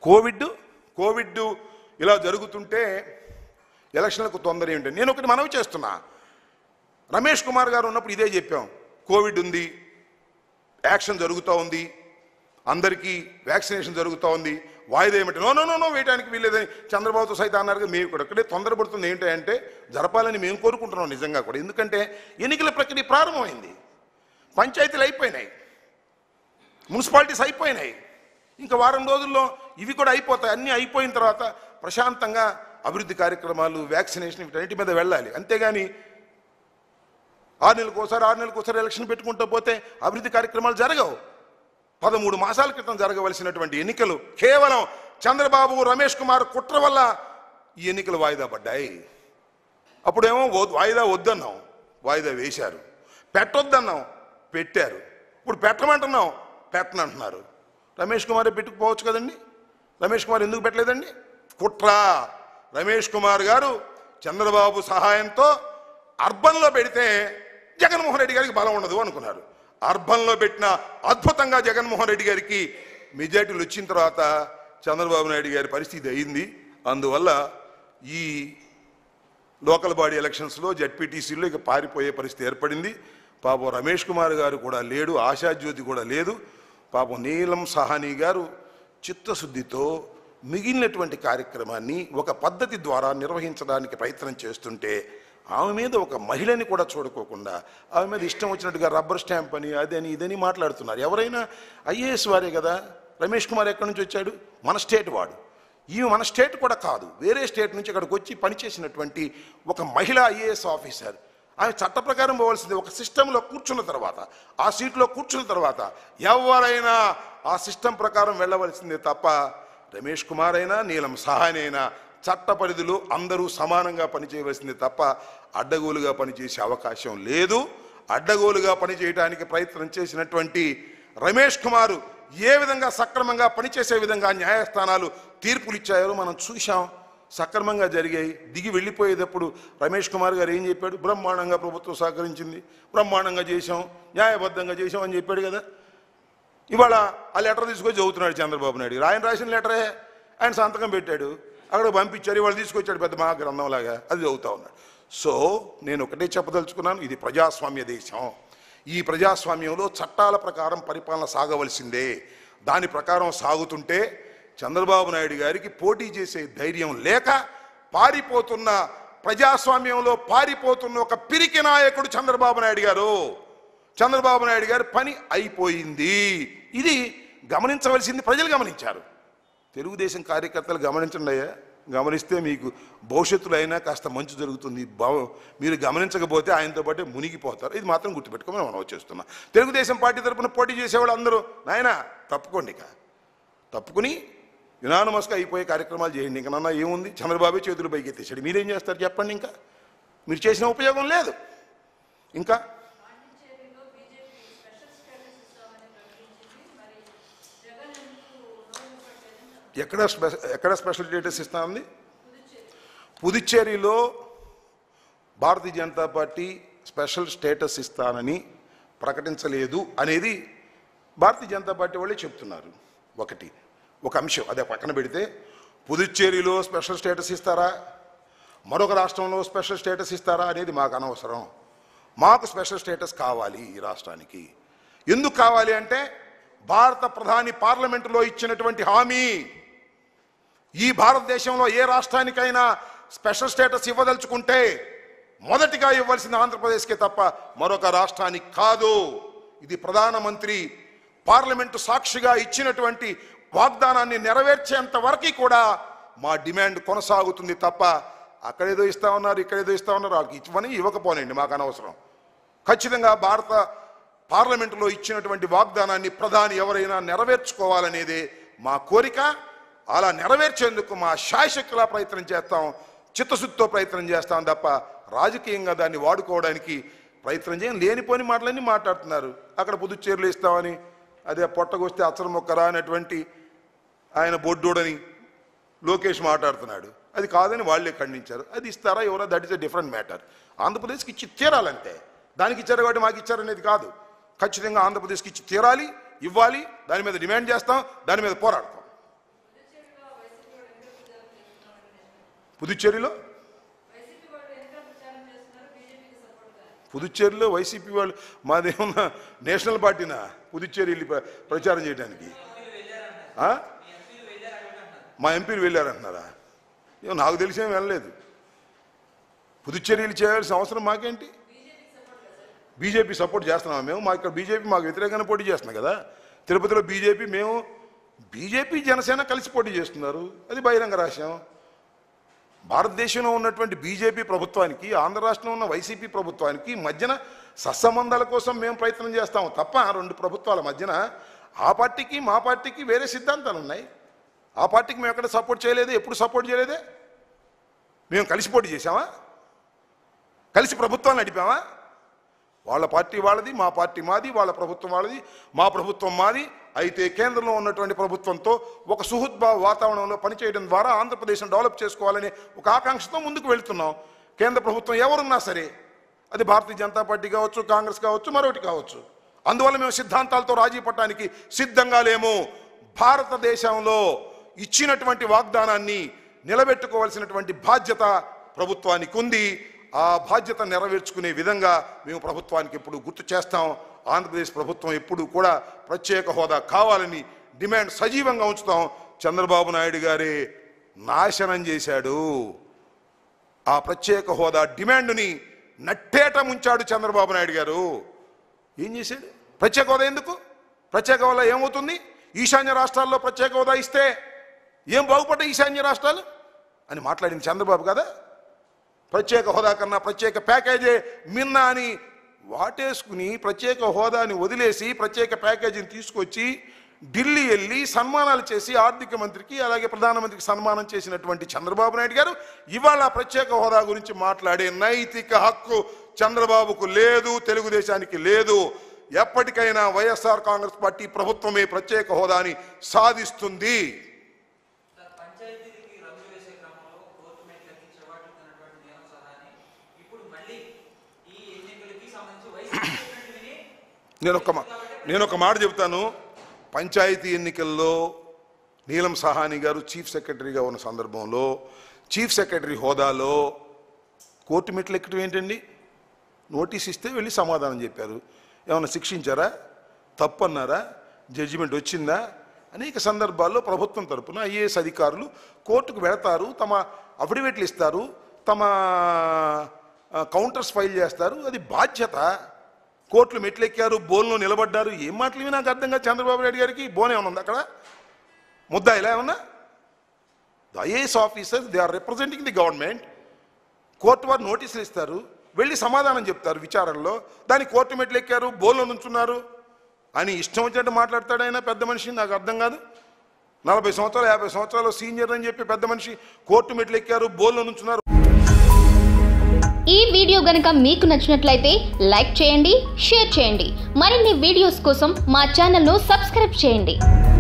Covid Covid ఇలా జరుగుతుంటే ఎలక్షన్లకు తొందర ఏంటి నేను ఒకటి మనవి చేస్తున్నా రమేష్ కుమార్ గారు ఉన్నప్పుడు ఇదే చెప్పాం కోవిడ్ ఉంది యాక్షన్ జరుగుతూ ఉంది అందరికీ వ్యాక్సినేషన్ జరుగుతూ ఉంది వాయిదా ఏమిటి నో నో నో నో వేయడానికి వీల్లేదని చంద్రబాబుతో సైతం అన్నారు కదా మేము కూడా ఇక్కడే తొందరపడుతుంది ఏంటంటే జరపాలని మేము కోరుకుంటున్నాం నిజంగా కూడా ఎందుకంటే ఎన్నికల ప్రక్రియ ప్రారంభమైంది పంచాయతీలు అయిపోయినాయి మున్సిపాలిటీస్ అయిపోయినాయి ఇంకా వారం రోజుల్లో ఇవి కూడా అయిపోతాయి అన్నీ అయిపోయిన తర్వాత ప్రశాంతంగా అభివృద్ధి కార్యక్రమాలు వ్యాక్సినేషన్ వీటన్నిటి మీద వెళ్ళాలి అంతేగాని ఆరు నెలలకు ఒకసారి ఆరు నెలలకు ఒకసారి ఎలక్షన్ పెట్టుకుంటూ పోతే అభివృద్ధి కార్యక్రమాలు జరగవు పదమూడు మాసాల క్రితం జరగవలసినటువంటి ఎన్నికలు కేవలం చంద్రబాబు రమేష్ కుమార్ కుట్ర వల్ల ఈ ఎన్నికలు వాయిదా పడ్డాయి అప్పుడేమో వద్- వాయిదా వద్దన్నాం వాయిదా వేశారు పెట్టొద్దన్నాం పెట్టారు ఇప్పుడు పెట్టమంటున్నాం పెట్టనంటున్నారు రమేష్ కుమారే పెట్టుకుపోవచ్చు కదండి రమేష్ కుమార్ ఎందుకు పెట్టలేదండి కుట్ర రమేష్ కుమార్ గారు చంద్రబాబు సహాయంతో అర్బన్లో పెడితే జగన్మోహన్ రెడ్డి గారికి బలం ఉండదు అనుకున్నారు అర్బన్లో పెట్టిన అద్భుతంగా జగన్మోహన్ రెడ్డి గారికి మెజార్టీలు వచ్చిన తర్వాత చంద్రబాబు నాయుడు గారి పరిస్థితి అయింది అందువల్ల ఈ లోకల్ బాడీ ఎలక్షన్స్లో జడ్పీటీసీలో ఇక పారిపోయే పరిస్థితి ఏర్పడింది పాపం రమేష్ కుమార్ గారు కూడా లేడు ఆశాజ్యోతి కూడా లేదు పాపం నీలం సహానీ గారు చిత్తశుద్ధితో మిగిలినటువంటి కార్యక్రమాన్ని ఒక పద్ధతి ద్వారా నిర్వహించడానికి ప్రయత్నం చేస్తుంటే ఆమె మీద ఒక మహిళని కూడా చూడుకోకుండా ఆమె మీద ఇష్టం వచ్చినట్టుగా రబ్బర్ స్టాంప్ అని అదని ఇదని మాట్లాడుతున్నారు ఎవరైనా ఐఏఎస్ వారే కదా రమేష్ కుమార్ ఎక్కడి నుంచి వచ్చాడు మన స్టేట్ వాడు ఈమె మన స్టేట్ కూడా కాదు వేరే స్టేట్ నుంచి ఇక్కడికి వచ్చి పనిచేసినటువంటి ఒక మహిళా ఐఏఎస్ ఆఫీసర్ ఆమె చట్ట ప్రకారం పోవాల్సింది ఒక సిస్టంలో కూర్చున్న తర్వాత ఆ సీట్లో కూర్చున్న తర్వాత ఎవరైనా ఆ సిస్టమ్ ప్రకారం వెళ్ళవలసిందే తప్ప రమేష్ కుమార్ అయినా నీలం సహాయన అయినా చట్ట పరిధిలో అందరూ సమానంగా పనిచేయవలసిందే తప్ప అడ్డగోలుగా పనిచేసే అవకాశం లేదు అడ్డగోలుగా పనిచేయడానికి ప్రయత్నం చేసినటువంటి రమేష్ కుమారు ఏ విధంగా సక్రమంగా పనిచేసే విధంగా న్యాయస్థానాలు తీర్పులు ఇచ్చాయో మనం చూశాం సక్రమంగా జరిగాయి దిగి వెళ్ళిపోయేటప్పుడు రమేష్ కుమార్ గారు ఏం చెప్పాడు బ్రహ్మాండంగా ప్రభుత్వం సహకరించింది బ్రహ్మాండంగా చేశాం న్యాయబద్ధంగా చేశాం అని చెప్పాడు కదా ఇవాళ ఆ లెటర్ తీసుకొచ్చి చదువుతున్నాడు చంద్రబాబు నాయుడు గారు. ఆయన రాసిన లెటరే ఆయన సంతకం పెట్టాడు అక్కడ పంపించారు ఇవాళ తీసుకొచ్చాడు పెద్ద మహా గ్రంథంలాగా అది చదువుతా ఉన్నాడు సో నేను ఒకటే చెప్పదలుచుకున్నాను ఇది ప్రజాస్వామ్య దేశం ఈ ప్రజాస్వామ్యంలో చట్టాల ప్రకారం పరిపాలన సాగవలసిందే దాని ప్రకారం సాగుతుంటే చంద్రబాబు నాయుడు గారికి పోటీ చేసే ధైర్యం లేక పారిపోతున్న ప్రజాస్వామ్యంలో పారిపోతున్న ఒక పిరికి నాయకుడు చంద్రబాబు నాయుడు గారు చంద్రబాబు నాయుడు గారి పని అయిపోయింది ఇది గమనించవలసింది ప్రజలు గమనించారు తెలుగుదేశం కార్యకర్తలు గమనించండి అయ్యా గమనిస్తే మీకు భవిష్యత్తులో అయినా కాస్త మంచి జరుగుతుంది భావ మీరు గమనించకపోతే ఆయనతో పాటే మునిగిపోతారు ఇది మాత్రం గుర్తుపెట్టుకోమని మనం చేస్తున్నాం తెలుగుదేశం పార్టీ తరపున పోటీ చేసేవాళ్ళు అందరూ నాయన తప్పుకోండి ఇక తప్పుకుని యునానమస్గా అయిపోయే కార్యక్రమాలు చేయండి ఇంకా నాన్న ఏముంది చంద్రబాబు చేతులు పైకి ఎత్తేసాడు మీరేం చేస్తారు చెప్పండి ఇంకా మీరు చేసిన ఉపయోగం లేదు ఇంకా పాండిచ్చేరిలో బీజేపీ స్పెషల్ స్టేటస్ ఇస్తామని ప్రకటించింది మరి జగన్ ఎందుకు నోరు పట్టలేదని ఎక్కడ స్పె- ఎక్కడ స్పెషల్ స్టేటస్ ఇస్తామంది పుదుచ్చేరిలో Bharatiya Janata Party special status ఇస్తానని ప్రకటించలేదు అనేది భారతీయ జనతా పార్టీ వాళ్ళే చెప్తున్నారు ఒకటి ఒక అంశం అదే పక్కన పెడితే పుదుచ్చేరిలో స్పెషల్ స్టేటస్ ఇస్తారా మరొక రాష్ట్రంలో స్పెషల్ స్టేటస్ ఇస్తారా అనేది మాకు అనవసరం మాకు స్పెషల్ స్టేటస్ కావాలి ఈ రాష్ట్రానికి ఎందుకు కావాలి అంటే భారత ప్రధాని పార్లమెంటులో ఇచ్చినటువంటి హామీ ఈ భారతదేశంలో ఏ రాష్ట్రానికైనా స్పెషల్ స్టేటస్ ఇవ్వదలుచుకుంటే మొదటిగా ఇవ్వాల్సింది ఆంధ్రప్రదేశ్కే తప్ప మరొక రాష్ట్రానికి కాదు ఇది ప్రధానమంత్రి పార్లమెంటు సాక్షిగా ఇచ్చినటువంటి వాగ్దానాన్ని నెరవేర్చేంత వరకు కూడా మా డిమాండ్ కొనసాగుతుంది తప్ప అక్కడేదో ఇస్తా ఉన్నారు ఇక్కడేదో ఇస్తా ఉన్నారు వాళ్ళకి ఇవ్వని ఇవ్వకపోనండి మాకు అనవసరం ఖచ్చితంగా భారత పార్లమెంటులో ఇచ్చినటువంటి వాగ్దానాన్ని ప్రధాని ఎవరైనా నెరవేర్చుకోవాలనేదే మా కోరిక అలా నెరవేర్చేందుకు మా శాయశక్తులా ప్రయత్నం చేస్తాం చిత్తశుద్ధితో ప్రయత్నం చేస్తాం తప్ప రాజకీయంగా దాన్ని వాడుకోవడానికి ప్రయత్నం చేయం లేనిపోని మాటలన్నీ మాట్లాడుతున్నారు అక్కడ పుదుచ్చేరులు ఇస్తామని అదే పొట్టగొస్తే అచ్చరం మొక్కరా అనేటువంటి ఆయన బొడ్డోడని లోకేష్ మాట్లాడుతున్నాడు అది కాదని వాళ్ళే ఖండించారు అది ఇస్తారా ఎవరో that is a different matter ఆంధ్రప్రదేశ్కి ఇచ్చి తీరాలంతే దానికి ఇచ్చారు కాబట్టి మాకు ఇచ్చారనేది కాదు ఖచ్చితంగా ఆంధ్రప్రదేశ్కి ఇచ్చి తీరాలి ఇవ్వాలి దాని మీద డిమాండ్ చేస్తాం దాని మీద పోరాడతాం పుదుచ్చేరిలో పుదుచ్చేరిలో వైసీపీ వాళ్ళు ఎన్నికల ప్రచారం చేస్తున్నారు బీజేపీకి సపోర్ట్గా పుదుచ్చేరిలో వైసీపీ వాళ్ళు మాదేమన్నా నేషనల్ పార్టీనా పుదుచ్చేరి వెళ్ళి ప్ర- ప్రచారం చేయడానికి ఆ? మా ఎంపీలు వెళ్ళారంటున్నారా ఏమో నాకు తెలిసేం వెళ్ళలేదు పుదుచ్చేరి వెళ్ళి చేయాల్సిన అవసరం మాకేంటి బీజేపీ సపోర్ట్ చేస్తున్నాం మేము మా ఇక్కడ బీజేపీ మాకు వ్యతిరేకంగా పోటీ చేస్తున్నాం కదా తిరుపతిలో బీజేపీ మేము బీజేపీ జనసేన కలిసి పోటీ చేస్తున్నారు అది బహిరంగ రహస్యం భారతదేశంలో ఉన్నటువంటి బీజేపీ ప్రభుత్వానికి ఆంధ్ర రాష్ట్రంలో ఉన్న వైసీపీ ప్రభుత్వానికి మధ్యన సత్సంబంధాల కోసం మేము ప్రయత్నం చేస్తాము తప్ప రెండు ప్రభుత్వాల మధ్యన ఆ పార్టీకి మా పార్టీకి వేరే సిద్ధాంతాలు ఉన్నాయి ఆ పార్టీకి మేము ఎక్కడ సపోర్ట్ చేయలేదే ఎప్పుడు సపోర్ట్ చేయలేదే మేము కలిసి పోటీ చేశామా కలిసి ప్రభుత్వాన్ని నడిపామా వాళ్ళ పార్టీ వాళ్ళది మా పార్టీ మాది వాళ్ళ ప్రభుత్వం వాళ్ళది మా ప్రభుత్వం మాది అయితే కేంద్రంలో ఉన్నటువంటి ప్రభుత్వంతో ఒక సుహృద్భావ వాతావరణంలో పనిచేయడం ద్వారా ఆంధ్రప్రదేశ్ను డెవలప్ చేసుకోవాలనే ఒక ఆకాంక్షతో ముందుకు వెళ్తున్నాం కేంద్ర ప్రభుత్వం ఎవరున్నా సరే అది భారతీయ జనతా పార్టీ కావచ్చు కాంగ్రెస్ కావచ్చు మరొకటి కావచ్చు అందువల్ల మేము సిద్ధాంతాలతో రాజీ పడటానికి సిద్ధంగా లేము భారతదేశంలో ఇచ్చినటువంటి వాగ్దానాన్ని నిలబెట్టుకోవాల్సినటువంటి బాధ్యత ప్రభుత్వానికి ఉంది ఆ బాధ్యత నెరవేర్చుకునే విధంగా మేము ప్రభుత్వానికి ఎప్పుడు గుర్తు చేస్తాం ఆంధ్రప్రదేశ్ ప్రభుత్వం ఎప్పుడు కూడా ప్రత్యేక హోదా కావాలని డిమాండ్ సజీవంగా ఉంచుతాం చంద్రబాబు నాయుడు గారే నాశనం చేశాడు ఆ ప్రత్యేక హోదా డిమాండ్ని నట్టేట ముంచాడు చంద్రబాబు నాయుడు గారు ఏం చేశాడు ప్రత్యేక హోదా ఎందుకు ప్రత్యేక హోదా ఏమవుతుంది ఈశాన్య రాష్ట్రాల్లో ప్రత్యేక హోదా ఇస్తే ఏం బాగుపడ్డాయి ఈశాన్య రాష్ట్రాలు అని మాట్లాడింది చంద్రబాబు కదా ప్రత్యేక హోదా కన్నా ప్రత్యేక ప్యాకేజీ మిన్నా అని వాటేసుకుని ప్రత్యేక హోదాని వదిలేసి ప్రత్యేక ప్యాకేజీని తీసుకొచ్చి ఢిల్లీ వెళ్ళి సన్మానాలు చేసి ఆర్థిక మంత్రికి అలాగే ప్రధానమంత్రికి సన్మానం చేసినటువంటి చంద్రబాబు నాయుడు గారు ఇవాళ ప్రత్యేక హోదా గురించి మాట్లాడే నైతిక హక్కు చంద్రబాబుకు లేదు తెలుగుదేశానికి లేదు ఎప్పటికైనా వైఎస్ఆర్ కాంగ్రెస్ పార్టీ ప్రభుత్వమే ప్రత్యేక హోదాని సాధిస్తుంది సార్ పంచాయతీలకి రంగు వేసే క్రమంలో కోర్టు మెట్లకి చెవాటుతున్నటువంటి నియమ సహాయాన్ని ఇప్పుడు మళ్ళీ ఈ ఎన్నికలకి సంబంధించి వైసీపీ చెప్పినట్టు విని నేను ఒక మా- నేను ఒక మాట చెబుతాను పంచాయతీ ఎన్నికల్లో నీలం సహాని గారు చీఫ్ సెక్రటరీగా ఉన్న సందర్భంలో చీఫ్ సెక్రటరీ హోదాలో కోర్టు మెట్లు ఎక్కడం ఏంటండి నోటీస్ ఇస్తే వెళ్ళి సమాధానం చెప్పారు ఏమైనా శిక్షించారా తప్పు అన్నారా జడ్జిమెంట్ వచ్చిందా అనేక సందర్భాల్లో ప్రభుత్వం తరపున ఐఏఎస్ అధికారులు కోర్టుకు వెళతారు తమ అఫిడవిట్లు ఇస్తారు తమ ఆ, కౌంటర్స్ ఫైల్ చేస్తారు అది బాధ్యత కోర్టులు మెట్లెక్కారు బోన్లో నిలబడ్డారు ఏం మాటలు ఇవి నాకు అర్థం కాదు చంద్రబాబు నాయుడు గారికి బోన్ ఏమైనా ఉంది అక్కడ ముద్దాయిలా ఏమన్నా the IAS officers they are representing the government court వారు నోటీసులు ఇస్తారు వెళ్ళి సమాధానం చెప్తారు విచారణలో దాని కోర్టు మెట్లు ఎక్కారు బోన్లో నుంచున్నారు అని ఇష్టం వచ్చినట్టు మాట్లాడతాడు ఆయన పెద్ద మనిషి నాకు అర్థం కాదు నలభై సంవత్సరాలు యాభై సంవత్సరాలు సీనియర్ అని చెప్పి పెద్ద మనిషి కోర్టు మెట్లు ఎక్కారు బోన్లో నుంచున్నారు ఈ వీడియో గనుక మీకు నచ్చినట్లయితే లైక్ చేయండి షేర్ చేయండి మరిన్ని వీడియోస్ కోసం మా ఛానల్ను సబ్స్క్రైబ్ చేయండి